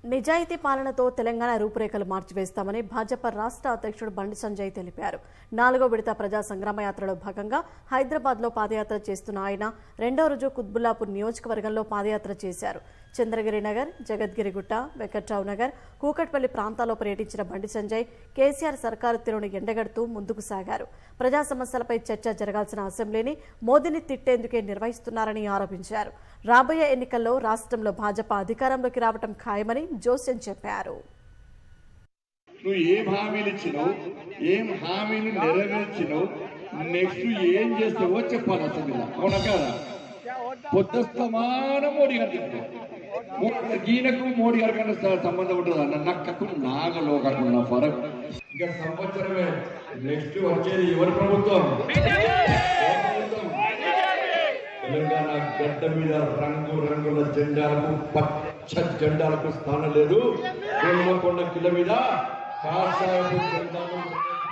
నిజాయితీ పాలనతో తెలంగాణ రూపురేఖలు మార్చివేస్తామని భాజపా రాష్ట్ర అధ్యక్షుడు బండి సంజయ్ తెలిపారు నాలుగో విడత ప్రజా సంగ్రామ యాత్రలో భాగంగా హైదరాబాద్ లో పాదయాత్ర చేస్తున్న ఆయన రెండో రోజు కుత్బుల్లాపూర్ నియోజకవర్గంలో పాదయాత్ర చేశారు చంద్రగిరి నగర్ జగద్గిరిగుట్ట వెంకట్రావు నగర్ కూకట్పల్లి ప్రాంతాల్లో పర్యటించిన బండి సంజయ్ కేసీఆర్ సర్కారు తీరును ఎండగడుతూ ముందుకు సాగారు ప్రజా సమస్యలపై చర్చ జరగాల్సిన అసెంబ్లీని మోదీని తిట్టేందుకే నిర్వహిస్తున్నారని ఆరోపించారు రాబోయే ఎన్నికల్లో రాష్ట్రంలో భాజపా అధికారంలోకి రావటం ఖాయమని జోస్యం చెప్పారు నువ్వు ఏం హామీలు ఇచ్చినావు ఏం హామీలు నెరవేర్చినావు నెక్స్ట్ ఏం చేస్తావో చెప్పాలి అసలు ఇలా. అవునా కదా పొద్దుస్తమానం మోడీ గారు చెప్తారు మో- ఈయనకు మోడీ గారి కన్నా స- సంబంధం ఉంటుంది అన్న నక్కకు నాగలో కాకుండా ఫరక్ ఇంకా సంవత్సరమే నెక్స్ట్ వచ్చేది ఎవరి ప్రభుత్వం ఏ ప్రభుత్వం? తెలంగాణ గడ్డ మీద రంగు రంగుల జెండాలకు పచ్చ జెండాలకు స్థానం లేదు కొండ కింద మీద కాషాయపు జెండాలు